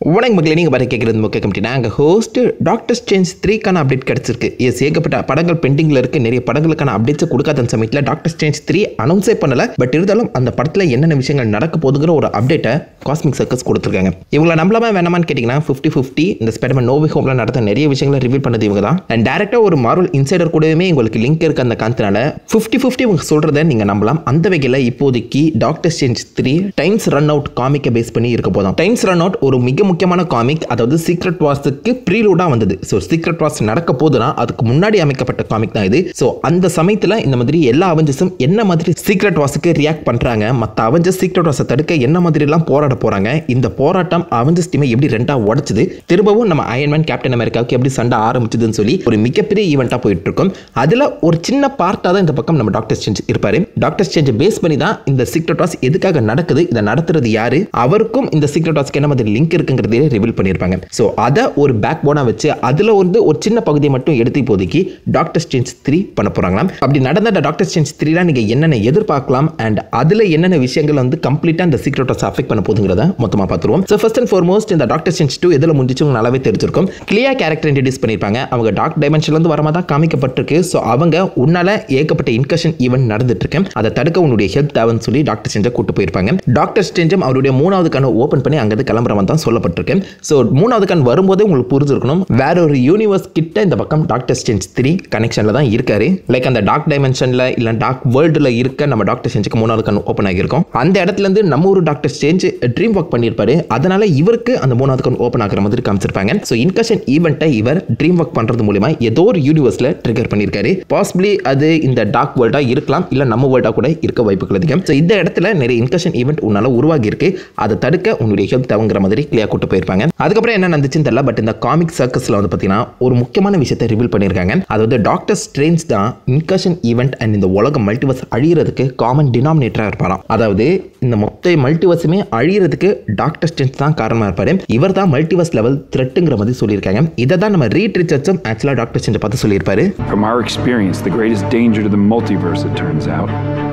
வணக்கம் மக்களே நீங்கள் பாரு கேட்குறது முக்கிய கமிட்டி நாங்கள் ஹோஸ்ட் டாக்டர் ஸ்டேஞ்ச் த்ரீக்கான அப்டேட் கிடச்சிருக்கு எஸ் ஏகப்பட்ட படங்கள் பெண்டிங்கில் இருக்குது நிறைய படங்களுக்கான அப்டேட்ஸை கொடுக்காத அந்த சமயத்தில் டாக்டர் ஸ்டேஞ்ச் த்ரீ அனௌன்ஸே பண்ணல பட் இருந்தாலும் அந்த படத்தில் என்னென்ன விஷயங்கள் நடக்க போகுதுங்கிற ஒரு அப்டேட்டை காஸ்மிக் சர்க்கஸ் கொடுத்துருக்காங்க இவங்களை நம்பலாமா வேணாமான்னு கேட்டிங்கன்னா ஃபிஃப்டி ஃபிஃப்டி இந்த ஸ்பெடமன் நோவி ஹோமில் நடந்த நிறைய விஷயங்களை ரிவீல் பண்ணது இவங்க தான் அண்ட் டேரெக்டாக ஒரு மார்வல் இன்சைடர் கூடவே உங்களுக்கு லிங்க் இருக்கு அந்த காரணத்தினால ஃபிஃப்டி ஃபிஃப்டி இவங்க சொல்கிறத நீங்கள் நம்பலாம் அந்த வகையில் இப்போதைக்கு doctor strange three times run out காமிக்கை பேஸ் பண்ணி இருக்க போதும் டைம்ஸ் ரன் அவுட் ஒரு மிக முக்கியமான காமிக் அதாவது சீக்ரெட் வார்ஸுக்கு ப்ரீலூடாக வந்தது ஸோ சீக்ரெட் வார்ஸ் நடக்க போதுனா அதுக்கு முன்னாடி அமைக்கப்பட்ட காமிக் தான் இது ஸோ அந்த சமயத்தில் இந்த மாதிரி எல்லா அவெஞ்சஸும் என்ன மாதிரி சீக்ரெட் வாஸுக்கு ரியாக்ட் பண்ணுறாங்க மற்ற அவெஞ்சஸ் சீக்ரெட் வாஸை தடுக்க என்ன மாதிரிலாம் போராட போகிறாங்க இந்த போராட்டம் அவெஞ்சஸ் டீமை எப்படி ரெண்டாக உடச்சுது திரும்பவும் நம்ம அயன்மேன் கேப்டன் அமெரிக்காவுக்கு எப்படி சண்டை ஆரம்பிச்சதுன்னு சொல்லி ஒரு மிகப்பெரிய ஈவெண்ட்டாக போயிட்டு இருக்கும் அதில் ஒரு சின்ன பார்ட்டாக தான் இந்த பக்கம் நம்ம டாக்டர் ஸ்டேஞ்ச் இருப்பார் டாக்டர் ஸ்டேஞ்சை பேஸ் பண்ணி தான் இந்த சீக்ரெட் வாஸ் எதுக்காக நடக்குது இதை நடத்துறது யாரு அவருக்கும் இந்த சீக்ரெட் வாஸ்க்கு என்ன மாதிரி லிங்க் இருக்குங்கிறதே ரிவீல் பண்ணியிருப்பாங்க ஸோ அதை ஒரு பேக் போனாக வச்சு அதில் வந்து ஒரு சின்ன பகுதியை மட்டும் எடுத்து இப்போதைக்கு டாக்டர் ஸ்டேஞ்ச் த்ரீ பண்ண போகிறாங்களாம் அப்படி நடந்த அந்த டாக்டர் ஸ்டேஞ்ச் த்ரீலாம் நீங்கள் என்னென்ன எதிர்பார்க்கலாம் அண்ட் அதில் என்னென்ன விஷயங்கள் வந்து கம்ப்ளீட்டாக இந்த சீக்ரெட் வாஸ் அஃபெக்ட் பண்ண போகுதுங்கிறத மொத்தமாக பார்த்துருவோம் ஸோ ஃபர்ஸ்ட் அண்ட் ஃபார்மோஸ்ட் இந்த டாக்டர் ஸ்டேஞ்ச் டூ எதில் முடிஞ்சிச்சு உங்களுக்கு நல்லாவே தெரிஞ்சிருக்கும் கிளியர் கேரக்டர் இன்ட்ரடியூஸ் பண்ணியிருப்பாங்க அவங்க டார்க் டைமென்ஷன்லேருந்து வரமா தான் காமிக்கப்பட்டிருக்கு ஸோ அவங்க உன்னால ஏகப்பட்ட இன்கஷன் ஈவெண்ட் நடந்துட்டு இருக்கு அதை தடுக்க உன்னுடைய ஹெல்ப் தேவைன்னு சொல்லி டாக்டர் ஸ்டேஞ்சை கூட்டு போயிருப்பாங்க டாக்டர் ஸ்டேஞ்சும் அவருடைய மூணாவது கண்ணை ஓப்பன் பண்ணி அங்கேருந்து கிளம்புறவன் தான் சொல்லப்பட்டிருக்கு ஸோ மூணாவது கண் வரும்போதே உங்களுக்கு புரிஞ்சிருக்கணும் வேற ஒரு யூனிவர்ஸ் கிட்ட இந்த பக்கம் டாக்டர் ஸ்டேஞ்ச் த்ரீ கனெக்ஷனில் தான் இருக்காரு லைக் அந்த டார்க் டைமென்ஷனில் இல்லை டார்க் வேர்ல்டில் இருக்க நம்ம டாக்டர் ஸ்டேஞ்சுக்கு மூணாவது கண் ஓப்பன் ஆகியிருக்கும் அந்த இடத்துலேருந்து நம்ம ஒரு டாக்டர் ஸ்டேஞ்ச் ட்ரீம் ஒர்க் பண்ணியிருப்பாரு அதனால இவருக்கு அந்த மூணாவது கண் ஓப்பன் ஆகிற மாதிரி காமிச்சிருப்பாங்க ஸோ இன்கஷன் ஈவெண்ட்டை இவர் ட்ரீம் ஒர்க் பண்ணுறது மூலியமா ஏதோ ஒரு யூனிவர்ஸில் ட்ரிகர் பண்ணியிருக்காரு பாசிபிளி அது இந்த டார்க் வேர்ல்டாக இருக்கலாம் இல்லை நம்ம வேர்ல்டாக கூட இருக்க வாய்ப்புகள் அதிகம் ஸோ இந்த இடத்துல நிறைய இன்கஷன் ஈவெண்ட் உன்னால உருவாகி இருக்கு அதை தடுக்க உன்னுடைய ஹெல்ப் தேவைங்கிற மாதிரி கிளியர் கூட்டு போயிருப்பாங்க அதுக்கப்புறம் என்ன நடந்துச்சுன்னு தெரியல பட் இந்த காமிக் சர்க்கஸில் வந்து பார்த்தீங்கன்னா ஒரு முக்கியமான விஷயத்தை ரிவீல் பண்ணியிருக்காங்க அதாவது டாக்டர் ஸ்ட்ரேஞ்ச் தான் இன்கஷன் ஈவெண்ட் அண்ட் இந்த உலக மல்டிவர்ஸ் அழியிறதுக்கு காமன் டினாமினேட்டராக இருப்பாராம் அதாவது இந்த மொத்த மல்டிவர்ஸுமே அழியிறதுக்கு டாக்டர் ஸ்ட்ரென்த் தான் காரணமாக இருப்பாரு இவர் தான் மல்டிவர்ஸ் லெவல் த்ரெட்டுங்கிற மாதிரி சொல்லியிருக்காங்க இதை தான் நம்ம ரீட் ரிச்சர்ட்ஸும் ஆக்சுவலாக டாக்டர் ஸ்ட்ரென்ச்சை பார்த்து சொல்லியிருப்பாரு From our experience, the greatest danger to the multiverse, it turns out,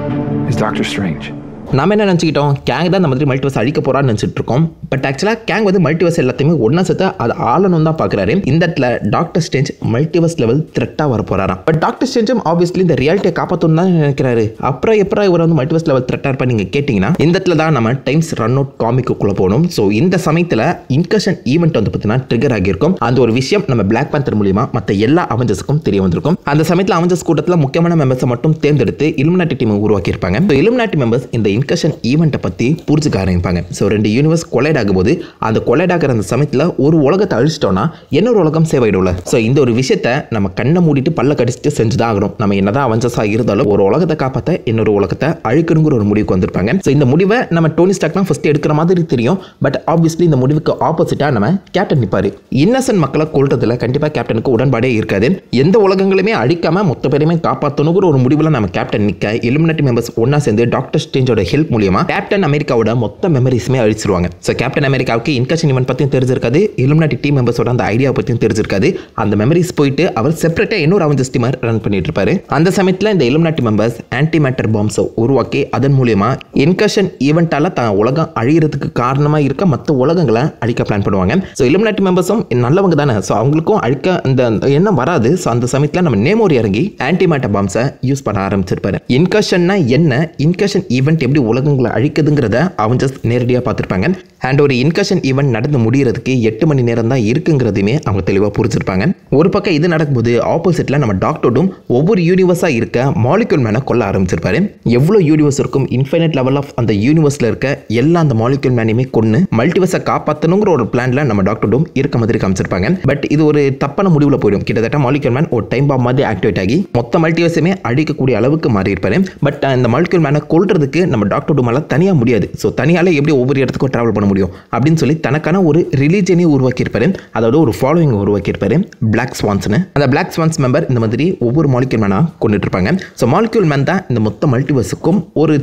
is Doctor Strange. நாம என்ன நினச்சிக்கிட்டோம் கேங் தான் இந்த மாதிரி மல்டிவர்ஸ் அழிக்க போறான்னு நினச்சிட்டு இருக்கோம் பட் ஆக்சுவலாக கேங் வந்து மல்டிவர்ஸ் எல்லாத்தையுமே ஒன்றா சேர்த்து அதை ஆளணும் தான் பார்க்குறாரு இந்த இடத்துல டாக்டர் ஸ்டேஞ்ச் மல்டிவர்ஸ் லெவல் த்ரெட்டாக வர போறாராம் பட் டாக்டர் ஸ்டேஞ்சும் ஆப்வியஸ்லி இந்த ரியாலிட்டியை காப்பாற்றணும் தான் நினைக்கிறாரு அப்புறம் எப்பறம் இவர் வந்து மல்டிவர்ஸ் லெவல் த்ரெட்டாக இருப்பா நீங்கள் கேட்டிங்கன்னா இந்த இடத்துல தான் நம்ம டைம்ஸ் ரன் அவுட் காமிக்குள்ளே போகணும் ஸோ இந்த சமயத்தில் இன்கஷன் ஈவெண்ட் வந்து பார்த்தீங்கன்னா ட்ரிகர் ஆகியிருக்கும் அந்த ஒரு விஷயம் நம்ம பிளாக் பேந்தர் மூலியமா மற்ற எல்லா அவெஞ்சர்ஸுக்கும் தெரிய வந்திருக்கும் அந்த சமயத்தில் அவெஞ்சர்ஸ் கூட்டத்தில் முக்கியமான மெம்பர்ஸை மட்டும் தேர்ந்தெடுத்து இலுமினாட்டி டீம் உருவாக்கியிருப்பாங்க ஸோ இலுமினாட்டி மெம்பர்ஸ் இந்த இன்கஷன் ஈவெண்ட்டை பற்றி புரிஞ்சுக்க ஆரம்பிப்பாங்க ஸோ ரெண்டு யூனிவர்ஸ் கொலைட் ஆகும்போது அந்த கொலைட் ஆகிற அந்த சமயத்தில் ஒரு உலகத்தை அழிச்சிட்டோம்னா இன்னொரு உலகம் சேவையிடும்ல ஸோ இந்த ஒரு விஷயத்தை நம்ம கண்ணை மூடிட்டு பல்ல கடிச்சிட்டு செஞ்சு தான் ஆகணும் நம்ம என்னதான் அவெஞ்சர்ஸாக இருந்தாலும் ஒரு உலகத்தை காப்பாற்ற இன்னொரு உலகத்தை அழிக்கணுங்கிற ஒரு முடிவுக்கு வந்திருப்பாங்க ஸோ இந்த முடிவை நம்ம டோனி ஸ்டாக் தான் ஃபஸ்ட்டு எடுக்கிற மாதிரி தெரியும் பட் ஆப்வியஸ்லி இந்த முடிவுக்கு ஆப்போசிட்டாக நம்ம கேப்டன் நிற்பார் இன்னசென்ட் மக்களை கொள்றதுல கண்டிப்பாக கேப்டனுக்கு உடன்பாடே இருக்காது எந்த உலகங்களுமே அழிக்காம மொத்த பேருமே காப்பாற்றணுங்கிற ஒரு முடிவில் நம்ம கேப்டன் நிற்க எலிமினேட்டி மெம்பர்ஸ் ஒன்றா சேர்ந்து டாக்டர் ஸ்டேஞ்சோட ஹெல்ப் மூலியமா கேப்டன் அமெரிக்காவோட மொத்த மெமரிஸுமே அழிச்சிருவாங்க ஸோ கேப்டன் அமெரிக்காவுக்கு இன்கஷன் இவன் பற்றியும் தெரிஞ்சிருக்காது இலுமினாட்டி டீம் மெம்பர்ஸோட அந்த ஐடியா பற்றியும் தெரிஞ்சிருக்காது அந்த மெமரிஸ் போயிட்டு அவர் செப்பரேட்டாக இன்னொரு அவஞ்சஸ் டீமர் ரன் பண்ணிட்டு இருப்பாரு அந்த சமயத்தில் இந்த இலுமினாட்டி மெம்பர்ஸ் ஆன்டி மேட்டர் பாம்ஸை உருவாக்கி அதன் மூலியமா இன்கஷன் ஈவெண்ட்டால தான் உலகம் அழியறதுக்கு காரணமாக இருக்க மற்ற உலகங்களை அழிக்க பிளான் பண்ணுவாங்க ஸோ இலுமினாட்டி மெம்பர்ஸும் நல்லவங்க தானே ஸோ அவங்களுக்கும் அழிக்க அந்த எண்ணம் வராது ஸோ அந்த சமயத்தில் நம்ம நேமோரி இறங்கி ஆன்டி மேட்டர் பாம்ஸை யூஸ் பண்ண ஆரம்பிச்சிருப்பாரு இன்கஷன்னா என்ன இன்கஷன் ஈவெண்ட் எப்படி உலகங்களை அழிக்குதுங்கிறத அவஞ்சஸ் நேரடியாக பார்த்துருப்பாங்க அண்ட் ஒரு இன்கஷன் ஈவெண்ட் நடந்து முடியறதுக்கு எட்டு மணி நேரம் தான் இருக்குங்கிறதுமே அவங்க தெளிவாக புரிஞ்சிருப்பாங்க ஒரு பக்கம் இது நடக்கும்போது ஆப்போசிட்டில் நம்ம டாக்டரும் ஒவ்வொரு யூனிவர்ஸாக இருக்க மாலிகுல் மேனை கொல்ல ஆரம்பிச்சிருப்பாரு எவ்வளோ யூனிவர்ஸ் இருக்கும் இன்ஃபைனட் லெவல் ஆஃப் அந்த யூனிவர்ஸில் இருக்க எல்லா அந்த மாலிகுல் மேனையுமே கொன்று மல்டிவர்ஸை காப்பாற்றணுங்கிற ஒரு பிளானில் நம்ம டாக்டரும் இருக்க மாதிரி காமிச்சிருப்பாங்க பட் இது ஒரு தப்பான முடிவில் போயிடும் கிட்டத்தட்ட மாலிகுல் மேன் ஒரு டைம் பாம் மாதிரி ஆக்டிவேட் ஆகி மொத்த மல்டிவர்ஸுமே அழிக்கக்கூடிய அளவுக்கு மாறி இருப்பாரு பட் அந்த மாலிகுல் மேனை கொல்றதுக்கு நம்ம டாக்டர் டூமால தனியாக முடியாது ஸோ தனியால் எப்படி ஒவ்வொரு இடத்துக்கும் ட்ராவல் பண்ண முடியும் அப்படின்னு சொல்லி தனக்கான ஒரு ரிலீஜனே உருவாக்கியிருப்பாரு அதாவது ஒரு ஃபாலோவிங் உருவாக்கியிருப்பாரு பிளாக் ஸ்வான்ஸ்னு அந்த பிளாக் ஸ்வான்ஸ் மெம்பர் இந்த மாதிரி ஒவ்வொரு மாலிக்யூல் மேனாக கொண்டுட்டு இருப்பாங்க ஸோ மாலிக்யூல் மேன் தான் இந்த மொத்த மல்டிவர்ஸுக்கும் ஒரு சின்ன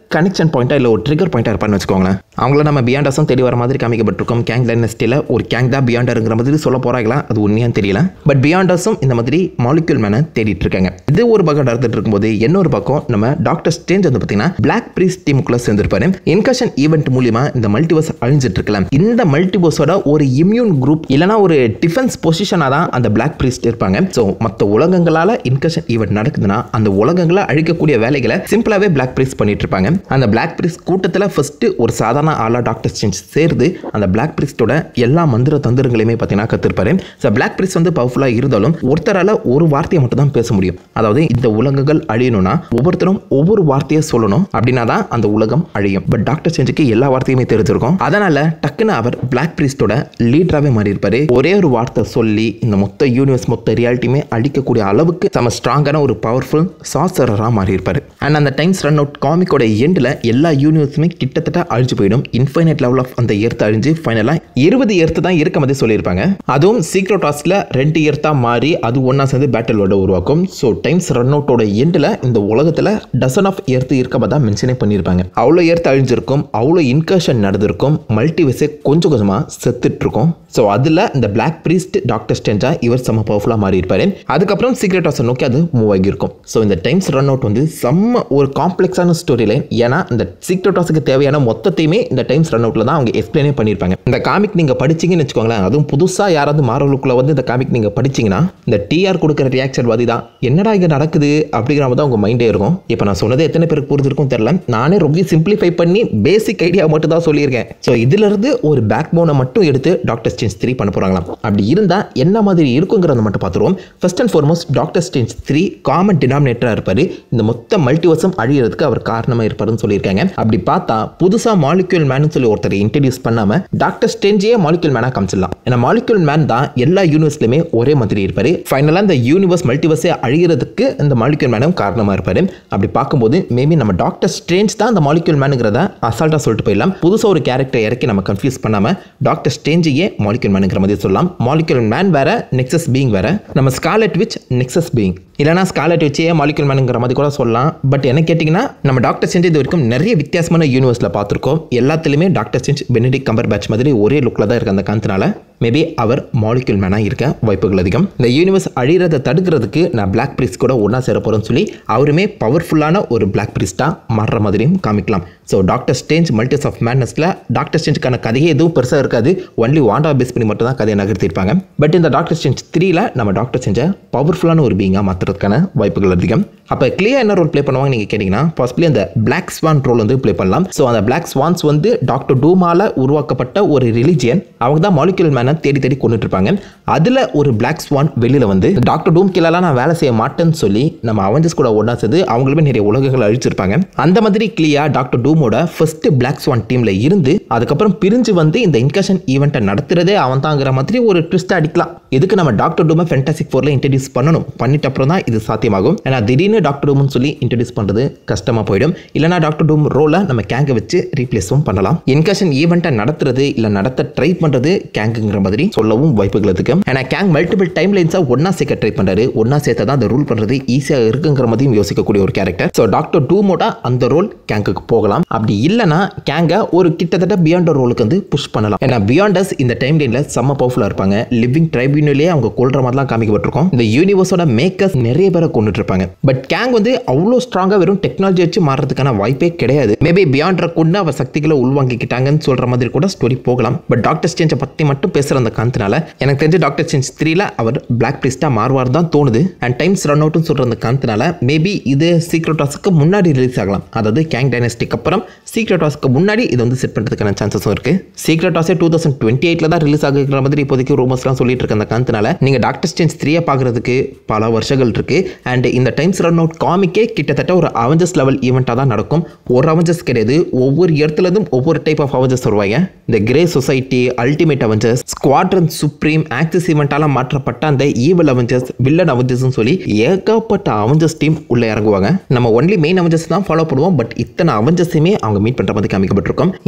கனெக்ஷன் பாயிண்ட்டாக இல்லை ஒரு ட்ரிகர் பாயிண்ட்டாக இருப்பான்னு வச்சுக்கோங்களேன் அவங்கள நம்ம பியாண்டஸும் தேடி வர மாதிரி காமிக்கப்பட்டிருக்கோம் கேங் டைனஸ்டியில் ஒரு கேங் தான் பியாண்டருங்கிற மாதிரி சொல்ல போகிறாங்களா அது உண்மையான்னு தெரியல பட் பியாண்டர்ஸும் இந்த மாதிரி மாலிக்யூல் மேனை தேடிட்டு இருக்காங்க இது ஒரு பக்கம் நடந்துட்டு இருக்கும்போது இன்னொரு பக்கம் நம்ம டாக்டர் ஸ்டேஞ்ச் வந்து பார்த்தீங்கன்னா பிளாக் ப்ரீஸ் டீமுக்குள்ள சேர்ந்திருப்பாரு இன்கஷன் ஈவெண்ட் மூலியமா இந்த மல்டிவர்ஸ் அழிஞ்சிட்டு இருக்கலாம் இந்த மல்டிவர்ஸோட ஒரு இம்யூன் குரூப் இல்லைனா ஒரு டிஃபென்ஸ் பொசிஷனாக தான் அந்த பிளாக் ப்ரீஸ்ட் இருப்பாங்க ஸோ மற்ற உலகங்களால் இன்கஷன் ஈவெண்ட் நடக்குதுன்னா அந்த உலகங்களை அழிக்கக்கூடிய வேலைகளை சிம்பிளாகவே பிளாக் ப்ரீஸ் பண்ணிட்டு இருப்பாங்க அந்த பிளாக் ப்ரீஸ் கூட்டத்தில் ஃபர்ஸ்ட் ஒரு சாதாரண ஆளா டாக்டர் ஸ்டேஞ்ச் சேர்ந்து அந்த பிளாக் ப்ரீஸ்டோட எல்லா மந்திர தந்திரங்களையுமே பார்த்தீங்கன்னா கத்திருப்பாரு ஸோ பிளாக் ப்ரீஸ் வந்து பவர்ஃபுல்லாக இருந்தாலும் ஒருத்தரால் ஒரு வார்த்தையை மட்டும் தான் பேச முடியும் அதாவது இந்த உலகங்கள் அழியணும்னா ஒவ்வொருத்தரும் ஒவ்வொரு வார்த்தையை சொல்லணும் அப்படின்னா தான் அந்த உலகம் அழியும் பட் டாக்டர் ஸ்டேஞ்சுக்கு எல்லா வார்த்தையுமே தெரிஞ்சிருக்கும் அதனால டக்குன்னு அவர் பிளாக் ப்ரீஸ்டோட லீடராகவே மாறி இருப்பாரு ஒரே ஒரு வார்த்தை சொல்லி இந்த மொத்த யூனிவர்ஸ் மொத்த ரியாலிட்டியுமே அழிக்கக்கூடிய அளவுக்கு நம்ம ஸ்ட்ராங்கான ஒரு பவர்ஃபுல் சாசரராக மாறி இருப்பாரு அண்ட் அந்த டைம்ஸ் ரன் அவுட் காமிக்கோட எண்டில் எல்லா யூனிவர்ஸுமே கிட்டத்தட்ட அழிஞ்சு போயிடும் இன்ஃபைனைட் லெவல் ஆஃப் அந்த எர்த் அழிஞ்சு ஃபைனலாக இருபது எர்த்து தான் இருக்க மாதிரி சொல்லியிருப்பாங்க அதுவும் சீக்ரெட் டாஸ்கில் ரெண்டு எர்த்தாக மாறி அது ஒன்றா சேர்ந்து பேட்டிலோட உருவாக்கும் ஸோ டைம்ஸ் ரன் அவுட்டோட எண்டில் இந்த உலகத்தில் டசன் ஆஃப் எர்த்து இருக்க மாதிரி தான் மென்ஷனே பண்ணியிருப்பாங்க அவ்வளோ எர்த் அழிஞ்சிருக்கும் அவ்வளோ இன்கர்ஷன் நடந்திருக்கும் மல்டிவெஸே கொஞ்சம் கொஞ்சமாக செத்துட்டு இருக்கும் ஸோ அதில் இந்த பிளாக் ப்ரீஸ்ட் டாக்டர் ஸ்டெஞ்சா இவர் செம்ம பவர்ஃபுல்லாக மாறி இருப்பாரு அதுக்கப்புறம் சீக்ரெட் ஹாஸை நோக்கி அது மூவ் ஆகியிருக்கும் ஸோ இந்த டைம்ஸ் ரன் அவுட் வந்து செம்ம ஒரு காம்ப்ளெக்ஸான ஸ்டோரி லைன் ஏன்னா இந்த சீக்ரெட் ஹாஸுக்கு தேவையான மொத்தத்தையுமே இந்த டைம்ஸ் ரன் அவுட்டில் தான் அவங்க எக்ஸ்பிளைனே பண்ணியிருப்பாங்க இந்த காமிக் நீங்கள் படிச்சீங்கன்னு வச்சுக்கோங்களேன் அதுவும் புதுசாக யாராவது மாரலுக்குள்ள வந்து இந்த காமிக் நீங்கள் படிச்சீங்கன்னா இந்த டிஆர் கொடுக்குற ரியாக்ஷன் வாதி தான் என்னடா இங்கே நடக்குது அப்படிங்கிற மாதிரி தான் உங்கள் மைண்டே இருக்கும் இப்போ நான் சொன்னது எத்தனை பேருக்கு புரிஞ்சிருக்கும் தெரியல நானே ரொம்ப சிம்பிளிஃபை பண்ணி பேசிக் ஐடியா மட்டும் தான் சொல்லியிருக்கேன் ஸோ இதிலிருந்து ஒரு பேக் போனை மட்டும் எடுத்து டாக்டர் ஸ்டேஞ்ச் த்ரீ பண்ண போகிறாங்களாம் அப்படி இருந்தால் என்ன மாதிரி இருக்குங்கிறத மட்டும் பார்த்துருவோம் first and foremost doctor strange three common டினாமினேட்டராக இருப்பார் இந்த மொத்த மல்டிவர்சம் அழியறதுக்கு அவர் காரணமாக இருப்பாருன்னு சொல்லியிருக்காங்க அப்படி பார்த்தா புதுசாக மாலிக்யூல் மேன் சொல்லி ஒருத்தர் இன்ட்ரடியூஸ் பண்ணாமல் டாக்டர் ஸ்டேஞ்சே மாலிக்யூல் மேனாக காமிச்சிடலாம் ஏன்னா மாலிக்யூல் மேன் தான் எல்லா யூனிவர்ஸ்லையுமே ஒரே மாதிரி இருப்பார் ஃபைனலாக இந்த யூனிவர்ஸ் மல்டிவர்ஸே அழிகிறதுக்கு இந்த மாலிக்யூல் மேனும் காரணமாக இருப்பார் அப்படி பார்க்கும்போது மேபி நம்ம டாக்டர் ஸ்ட்ரேஞ்ச் தான் அந்த மாலிக்யூல் மேனுங்கிறத அசால்ட்டாக சொல்லிட்டு போயிடலாம் புதுசாக ஒரு கேரக்டர் இறக்கி நம்ம கன்ஃபியூஸ் பண்ணாமல் டாக்டர் ஸ்டேஞ்சையே மாலிக்யூல் மேனுங்கிற மாதிரி சொல்லலாம் மாலிக்யூல் மேன் வேற நெக்ஸஸ் பீங் வேற நம்ம ஸ்காலட் விச் நெக்ஸஸ் பீங் இல்லைனா ஸ்காலட் வச்சே மாலிக்யூல் மேனுங்கிற மாதிரி கூட சொல்லலாம் பட் என்ன கேட்டிங்கன்னா நம்ம டாக்டர் ஸ்டேஞ்ச் இது வரைக்கும் நிறைய வித்தியாசமான யூனிவர்ஸில் பார்த்துருக்கோம் எல்லாத்துலேயுமே doctor strange Benedict Cumberbatch மாதிரி ஒரே லுக்கில் தான் இருக்குது அந்த காந்தனால மேபி அவர் மாலிக்யூல் மேனாக இருக்க வாய்ப்புகள் அதிகம் இந்த யூனிவர்ஸ் அழிகிறத தடுக்கிறதுக்கு நான் பிளாக் பிரிஸ் கூட ஒன்றா சேர போகிறேன்னு சொல்லி அவருமே பவர்ஃபுல்லான ஒரு பிளாக் பிரிஸ்டாக மாறுற மாதிரியும் காமிக்கலாம் so doctor strange multiverse of மேட்னஸில் டாக்டர் ஸ்டேஞ்சுக்கான கதையே எதுவும் பெருசாக இருக்காது ஒன்லி வாண்டா பேஸ் பண்ணி மட்டும் தான் கதையை நகர்த்திருப்பாங்க பட் இந்த டாக்டர் ஸ்டேஞ்ச் த்ரீல நம்ம டாக்டர் ஸ்டேஞ்சை பவர்ஃபுல்லான ஒரு பீங்காக மாற்றுறதுக்கான வாய்ப்புகள் அதிகம் அப்போ கிளியர் என்ன ரோல் ப்ளே பண்ணுவாங்க நீங்கள் கேட்டிங்கன்னா பாசிபிளி அந்த பிளாக் ஸ்வான் ரோல் வந்து ப்ளே பண்ணலாம் ஸோ அந்த பிளாக் ஸ்வான்ஸ் வந்து டாக்டர் டூமால உருவாக்கப்பட்ட ஒரு ரிலிஜியன் அவங்க தான் மாலிகுலர் மேனை தேடி தேடி கொண்டுட்டு இருப்பாங்க அதில் ஒரு பிளாக் ஸ்வான் வெளியில் வந்து டாக்டர் டூம் கீழலாம் நான் வேலை செய்ய மாட்டேன்னு சொல்லி நம்ம அவஞ்சஸ் கூட ஒன்றா சேர்ந்து அவங்களுமே நிறைய உலகங்கள் அழிச்சிருப்பாங்க அந்த மாதிரி கிளியா டாக்டர் டூமோட ஃபர்ஸ்ட் பிளாக் ஸ்வான் டீமில் இருந்து அதுக்கப்புறம் பிரிஞ்சு வந்து இந்த இன்கஷன் ஈவெண்ட்டை நடத்துறதே அவன் தாங்கிற மாதிரி ஒரு ட்விஸ்ட் அடிக்கலாம் இதுக்கு நம்ம டாக்டர் டூமை ஃபென்டாசிக் ஃபோரில் இன்ட்ரடியூஸ் பண்ணணும் பண்ணிட்ட அப்புறம் தான் இது சாத்தியமாகும் ஏன்னா திடீர்னு டாக்டர் டூம்னு சொல்லி இன்ட்ரடியூஸ் பண்ணுறது கஷ்டமாக போயிடும் இல்லைனா டாக்டர் டூம் ரோலை நம்ம கேங்கை வச்சு ரீப்ளேஸும் பண்ணலாம் இன்கஷன் ஈவெண்ட்டை நடத்துறது இல்லை நடத்த ட்ரை பண்ணுறது கேங்குங்கிற மாதிரி சொல்லவும் வாய்ப்புகள் இருக்கு ஏன்னா கேங் மல்டிபிள் டைம் லைன்ஸாக ஒன்றா சேர்க்க ட்ரை பண்ணுறாரு ஒன்றா சேர்த்தா தான் அந்த ரூல் பண்ணுறது ஈஸியாக இருக்குங்கிற மாதிரியும் யோசிக்கக்கூடிய ஒரு கேரக்டர் ஸோ டாக்டர் டூமோட அந்த ரோல் கேங்குக்கு போகலாம் அப்படி இல்லைனா கேங்கை ஒரு கிட்டத்தட்ட பியாண்டர் ரோலுக்கு வந்து புஷ் பண்ணலாம் ஏன்னா பியாண்டர்ஸ் இந்த டைம் லைனில் செம்ம பவர்ஃபுல்லாக இருப்பாங்க லிவிங் ட்ரைபியூனலே அவங்க கொள்ற மாதிரிலாம் காமிக்கப்பட்டிருக்கும் இந்த யூனிவர்ஸோட மேக்கர்ஸ் நிறைய பேரை கொண்டுட்டு இருப்பாங்க பட் கேங் வந்து அவ்வளோ ஸ்ட்ராங்காக வெறும் டெக்னாலஜி வச்சு மாறுறதுக்கான வாய்ப்பே கிடையாது மேபி பியாண்டரை கொண்டு அவர் சக்திகளை உள்வாங்கிக்கிட்டாங்கன்னு சொல்ற மாதிரி கூட ஸ்டோரி போகலாம் பட் டாக்டர் ஸ்டேஞ்சை பற்றி மட்டும் பேசுகிற அந்த காந்தனால எனக்கு தெரிஞ்ச டாக்டர் ஸ்டேஞ்ச் த்ரீல அவர் பிளாக் பிரிஸ்டாக மாறுவார் தான் தோணுது அண்ட் டைம்ஸ் ரன் அவுட்னு சொல்கிற அந்த காந்தனால மேபி இது சீக்ரெட் டாஸ்க்கு முன்னாடி ரிலீஸ் ஆகலாம் அதாவது கேங் டைனஸ்டிக்கு அப்புறம் சீக்ரெட் டாஸ்க்கு முன்னாடி இது வந்து செட் பண்ணுறதுக்கான சான்சஸும் இருக்கு சீக்ரெட் டாஸே டூ தௌசண்ட் டுவெண்ட்டி எயிட்டில் தான் ரிலீஸ் ஆகுற மாதிரி இப்போதைக்கு ரூமர்ஸ்லாம் சொல்லிட்டு இருக்க அந்த காந்தனால நீங்கள் டாக்டர் ஸ்டேஞ்ச் த்ரீயை பார்க்குறதுக்கு பல வருஷங்கள் இருக்கு அண்ட் இந்த டைம்ஸ் ரன் அவுட் காமிக்கே கிட்டத்தட்ட ஒரு அவஞ்சஸ் லெவல் ஈவெண்ட்டாக தான் நடக்கும் ஒரு அவஞ்சஸ் கிடையாது ஒவ்வொரு இடத்துலேருந்தும் ஒவ்வொரு டைப் ஆஃப் அவஞ்சஸ் வருவாங்க இந்த grey society ultimate Avengers squadron supreme axis ஈவெண்ட்டால மாற்றப்பட்ட அந்த ஈவல் அவஞ்சர்ஸ் வில்லன் அவஞ்சர்ஸ்னு சொல்லி ஏகப்பட்ட அவஞ்சர்ஸ் டீம் உள்ள இறங்குவாங்க நம்ம ஒன்லி மெயின் அவஞ்சர்ஸ் தான் ஃபாலோ பண்ணுவோம் பட் இத்தனை அவஞ்சர்ஸையுமே அவங்க மீட் பண்ணுற மாதிரி காமிக்கப்பட்டிருக்கும் எனக்கு என்னமோ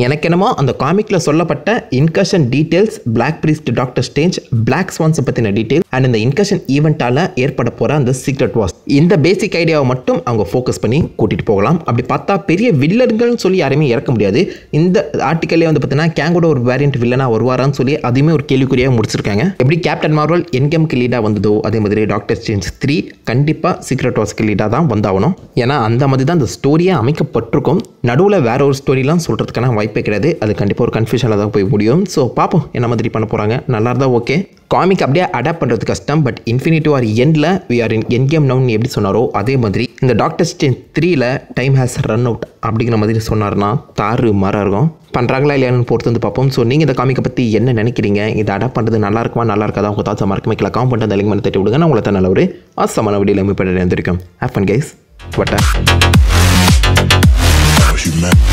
அந்த காமிக்கில் சொல்லப்பட்ட incursion details black priest doctor strange black ஸ்வான்ஸை பற்றின டீட்டெயில் அண்ட் இந்த இன்கஷன் ஈவெண்ட்டால் ஏற்பட போகிற அந்த சீக்ரெட் வாஸ் இந்த பேசிக் ஐடியாவை மட்டும் அவங்க ஃபோக்கஸ் பண்ணி கூட்டிகிட்டு போகலாம் அப்படி பார்த்தா பெரிய வில்லர்கள்னு சொல்லி யாரையுமே இறக்க முடியாது இந்த ஆர்டிக்கல்லே வந்து பார்த்தீங்கன்னா கேங்கோட ஒரு வேரியன்ட் வில்லனாக வருவாரான்னு சொல்லி அதுவுமே ஒரு கேள்விக்குறியாக முடிச்சிருக்காங்க எப்படி கேப்டன் மார்வல் என்கேம்க்கு லீடாக வந்ததோ அதே மாதிரி டாக்டர் ஸ்டேஞ்ச் த்ரீ கண்டிப்பாக சீக்ரெட் வாஸ்க்கு லீடாக தான் வந்தாகணும் ஏன்னா அந்த மாதிரி தான் அந்த ஸ்டோரியே அமைக்கப்பட்டிருக்கும் நடுவில் வேற ஒரு ஸ்டோரிலாம் சொல்கிறதுக்கான வாய்ப்பே கிடையாது அது கண்டிப்பாக ஒரு கன்ஃபியூஷனில் தான் போய் முடியும் ஸோ பார்ப்போம் என்ன மாதிரி பண்ண போகிறாங்க நல்லா இருந்தால் ஓகே காமிக் அப்படியே அடாப்ட் பண்ணுறது கஷ்டம் பட் இன்ஃபினிட்டி ஆர் எண்டில் we are in endgame now எப்படி சொன்னாரோ அதே மாதிரி இந்த டாக்டர் ஸ்டேன் த்ரீல டைம் ஹேஸ் ரன் அவுட் அப்படிங்கிற மாதிரி சொன்னார்னா தாறு மாறாக இருக்கும் பண்ணுறாங்களா இல்லையான்னு பொறுத்து வந்து பார்ப்போம் ஸோ நீங்கள் இந்த காமிக்கை பற்றி என்ன நினைக்கிறீங்க இதை அடாப்ட் பண்ணுறது நல்லா இருக்குமா நல்லா இருக்காதா உங்கள் தாத்தா மறக்க வைக்கல காம் பண்ணிட்டு அந்த லிங்க் பண்ணி தட்டி விடுங்க நான் உங்களை தான் நல்ல ஒரு ஆசமான வீடியோவில் மீட் பண்ணி இருந்திருக்கோம் happen guys what a Cause you met